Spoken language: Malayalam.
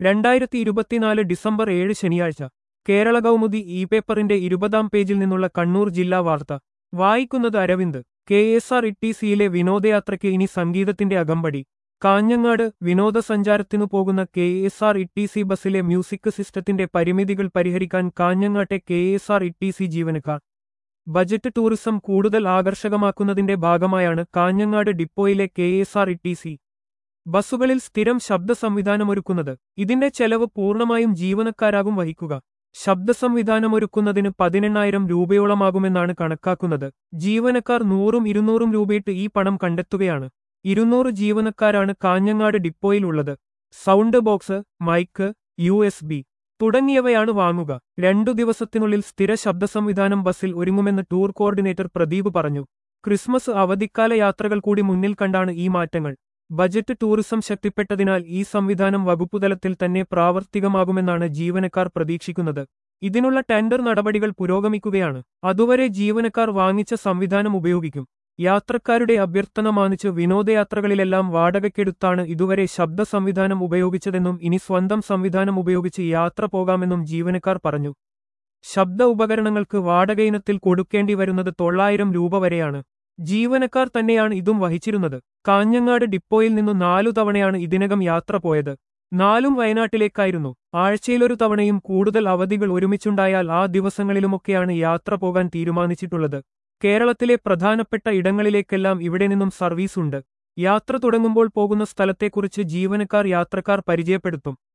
രണ്ടായിരത്തി ഇരുപത്തിനാല് ഡിസംബർ ഏഴ് ശനിയാഴ്ച കേരള കൗമുദി ഇ പേപ്പറിന്റെ ഇരുപതാം പേജിൽ നിന്നുള്ള കണ്ണൂർ ജില്ലാ വാർത്ത വായിക്കുന്നത് Aravind K S R E T സിയിലെ വിനോദയാത്രയ്ക്ക് ഇനി സംഗീതത്തിന്റെ അകമ്പടി കാഞ്ഞങ്ങാട് വിനോദസഞ്ചാരത്തിനു പോകുന്ന K S R E T C ബസ്സിലെ മ്യൂസിക് സിസ്റ്റത്തിന്റെ പരിമിതികൾ പരിഹരിക്കാൻ കാഞ്ഞങ്ങാട്ടെ K S R E T C ജീവനക്കാർ ബജറ്റ് ടൂറിസം കൂടുതൽ ആകർഷകമാക്കുന്നതിന്റെ ഭാഗമായാണ് കാഞ്ഞങ്ങാട് ഡിപ്പോയിലെ K S R E T C ബസ്സുകളിൽ സ്ഥിരം ശബ്ദ സംവിധാനമൊരുക്കുന്നത് ഇതിന്റെ ചെലവ് പൂർണ്ണമായും ജീവനക്കാരാകും വഹിക്കുക ശബ്ദ സംവിധാനമൊരുക്കുന്നതിന് പതിനെണ്ണായിരം രൂപയോളമാകുമെന്നാണ് കണക്കാക്കുന്നത് ജീവനക്കാർ നൂറും ഇരുന്നൂറും രൂപയിട്ട് ഈ പണം കണ്ടെത്തുകയാണ് ഇരുന്നൂറ് ജീവനക്കാരാണ് കാഞ്ഞങ്ങാട് ഡിപ്പോയിലുള്ളത് sound box mike U S B തുടങ്ങിയവയാണ് വാങ്ങുക രണ്ടു ദിവസത്തിനുള്ളിൽ സ്ഥിര ശബ്ദ സംവിധാനം ബസ്സിൽ ഒരുങ്ങുമെന്ന് ടൂർ കോർഡിനേറ്റർ പ്രദീപ് പറഞ്ഞു ക്രിസ്മസ് അവധിക്കാല യാത്രകൾ കൂടി മുന്നിൽ കണ്ടാണ് ഈ മാറ്റങ്ങൾ ബജറ്റ് ടൂറിസം ശക്തിപ്പെട്ടതിനാൽ ഈ സംവിധാനം വകുപ്പുതലത്തിൽ തന്നെ പ്രാവർത്തികമാകുമെന്നാണ് ജീവനക്കാർ പ്രതീക്ഷിക്കുന്നത് ഇതിനുള്ള ടെൻഡർ നടപടികൾ പുരോഗമിക്കുകയാണ് അതുവരെ ജീവനക്കാർ വാങ്ങിച്ച സംവിധാനം ഉപയോഗിക്കും യാത്രക്കാരുടെ അഭ്യർത്ഥന മാനിച്ച് വിനോദയാത്രകളിലെല്ലാം വാടകയ്ക്കെടുത്താണ് ഇതുവരെ ശബ്ദ സംവിധാനം ഉപയോഗിച്ചതെന്നും ഇനി സ്വന്തം സംവിധാനം ഉപയോഗിച്ച് യാത്ര പോകാമെന്നും ജീവനക്കാർ പറഞ്ഞു ശബ്ദ ഉപകരണങ്ങൾക്ക് വാടകയിനത്തിൽ കൊടുക്കേണ്ടി വരുന്നത് തൊള്ളായിരം രൂപ വരെയാണ് ജീവനക്കാർ തന്നെയാണ് ഇതും വഹിച്ചിരുന്നത് കാഞ്ഞങ്ങാട് ഡിപ്പോയിൽ നിന്നു നാലു തവണയാണ് ഇതിനകം യാത്ര പോയത് നാലും വയനാട്ടിലേക്കായിരുന്നു ആഴ്ചയിലൊരു തവണയും കൂടുതൽ അവധികൾ ഒരുമിച്ചുണ്ടായാൽ ആ ദിവസങ്ങളിലുമൊക്കെയാണ് യാത്ര പോകാൻ തീരുമാനിച്ചിട്ടുള്ളത് കേരളത്തിലെ പ്രധാനപ്പെട്ട ഇടങ്ങളിലേക്കെല്ലാം ഇവിടെ നിന്നും സർവീസുണ്ട് യാത്ര തുടങ്ങുമ്പോൾ പോകുന്ന സ്ഥലത്തെക്കുറിച്ച് ജീവനക്കാർ യാത്രക്കാർ പരിചയപ്പെടുത്തും